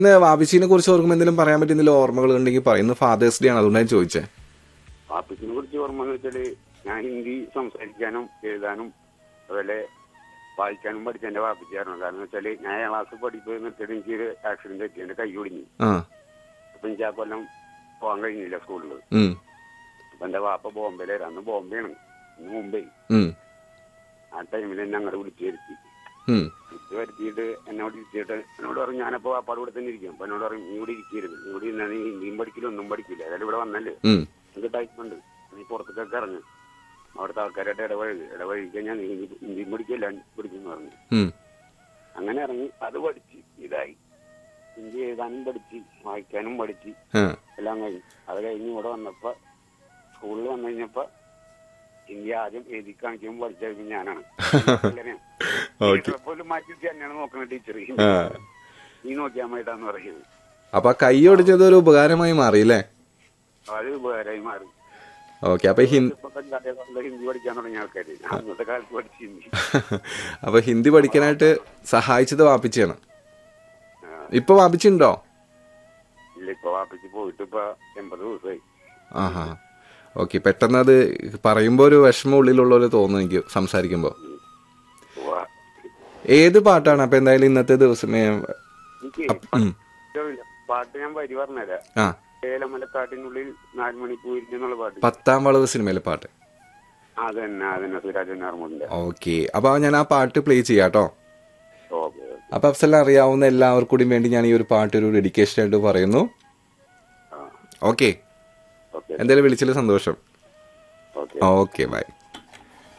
ഇന്ന് വാപ്പിച്ചിനെ കുറിച്ച് ഓർക്കുമ്പോൾ എന്തെങ്കിലും പറയാൻ പറ്റിയ എന്തെങ്കിലും ഓർമ്മകൾ ഉണ്ടെങ്കിൽ പറയുന്നു ഫാദേഴ്സ് ഡേ ആണ് അതുകൊണ്ടാണ് ഞാൻ ചോദിച്ചേ വാപ്പച്ചിനെ കുറിച്ച് ഓർമ്മ എന്ന് വെച്ചാല് ഞാൻ ഹിന്ദി സംസാരിക്കാനും എഴുതാനും അതുപോലെ വായിക്കാനും പഠിച്ച എന്റെ വാപ്പച്ചിയായിരുന്നു കാരണം വെച്ചാല് ഞാൻ ഏഴാം ക്ലാസ് പഠിപ്പ് നിർത്തിയിട്ട് എനിക്ക് ഒരു ആക്സിഡന്റ് പറ്റി എന്റെ കൈ ഒടിഞ്ഞു ആ അപ്പൊ എനിക്ക് ആ കൊല്ലം പോകാൻ കഴിഞ്ഞില്ല സ്കൂളിൽ ഉം, അപ്പൊ എന്റെ വാപ്പ ബോംബെയിലായിരുന്നു അന്ന് ബോംബെയാണ് ഇന്ന് മുംബൈ ഉം, ആ ടൈമിൽ എന്നെ അങ്ങോട്ട് വിളിച്ചു വരുത്തി ഉം, വിളിച്ചു വരുത്തിയിട്ട് എന്നോട് ഇരുത്തിയിട്ട് എന്നോട് പറഞ്ഞു ഞാനപ്പോ വാപ്പാട് കൂടെ തന്നെ ഇരിക്കും അപ്പൊ എന്നോട് പറയും നീ ഇവിടെ ഇരിക്കരുത് നീ ഇവിടെ ഇരുന്നാൽ നീ ഹിന്ദിയും പഠിക്കില്ല ഒന്നും പഠിക്കില്ല ഏതായാലും ഇവിടെ വന്നല്ലേ ഉം, എനിക്ക് ടൈപ്പുണ്ട് നീ പുറത്തേക്കൊക്കെ ഇറങ്ങ് അവിടുത്തെ ആൾക്കാരായിട്ട് ഇടപഴകി ഇടപഴകി കഴിഞ്ഞാൽ നീ ഹിന്ദി ഹിന്ദിയും പഠിക്കില്ല പഠിക്കുന്നു പറഞ്ഞു ഉം. അങ്ങനെ ഇറങ്ങി അത് പഠിച്ച് ഇതായി ഹിന്ദി എഴുതാനും പഠിച്ച് വായിക്കാനും പഠിച്ച് ആ, എല്ലാം കഴിഞ്ഞു അത് കഴിഞ്ഞ് ഇവിടെ വന്നപ്പോ സ്കൂളിൽ വന്നു കഴിഞ്ഞപ്പോ ഹിന്ദി ആദ്യം എഴുതി കാണിക്കുമ്പോൾ പഠിച്ച ഞാനാണ് ഓക്കെ ടീച്ചറെ പോലും മാറ്റി തന്നെയാണ് നോക്കുന്ന ടീച്ചർ ആ നീ നോക്കിയാൽ മതിട്ടാന്ന് പറയുന്നത് അപ്പൊ ആ കൈ ഒടിച്ചത് ഒരു ഉപകാരമായി മാറിയില്ലേ അത് ഉപകാരമായി മാറി ഓക്കെ അപ്പൊ ഹിന്ദി ഇപ്പൊ കണ്ടേ ഹിന്ദി പഠിക്കാൻ തുടങ്ങിയ ആൾക്കാര് അന്നത്തെ കാലത്ത് പഠിച്ച ഹിന്ദി അപ്പൊ ഹിന്ദി പഠിക്കാനായിട്ട് സഹായിച്ചത് വാപ്പിച്ചാണ് ഇപ്പൊ വാപ്പിച്ചുണ്ടോ ഇല്ല ഇപ്പൊ വാപ്പിച്ച് പോയിട്ട് ഇപ്പൊ എൺപത് ദിവസമായി ആഹാ ഓക്കെ പെട്ടെന്ന് അത് പറയുമ്പോ ഒരു വിഷമം ഉള്ളിലുള്ള പോലെ തോന്നുന്നു എനിക്ക് സംസാരിക്കുമ്പോ ഉവ്വ. ഏത് പാട്ടാണ് അപ്പൊ എന്തായാലും ഇന്നത്തെ ദിവസം ഏ, എനിക്ക് ഉം. ഇഷ്ടമില്ല. പാട്ട് ഞാൻ വരി പറഞ്ഞുതരാം ആ ഏലമലക്കാട്ടിനുള്ളിൽ നാല് മണിക്കൂരിൽ എന്നുള്ള പാട്ട് പത്താം വളവ് സിനിമയിലെ പാട്ട് അതന്നെ അതന്നെ സുരാജൻ നാർമുണ്ട് ഓക്കെ അപ്പൊ ഞാൻ ആ പാട്ട് പ്ലേ ചെയ്യാട്ടോ ഓക്കെ അപ്പൊ അഫ്സലിനെ അറിയാവുന്ന എല്ലാവർക്കും കൂടി വേണ്ടി ഞാൻ ഈ ഒരു പാട്ട് ഒരു ഡെഡിക്കേഷൻ ആയിട്ട് പറയുന്നു ആ ഓക്കെ ഓക്കെ എന്തായാലും വിളിച്ചതിൽ സന്തോഷം ഓക്കെ ഓക്കെ ബൈ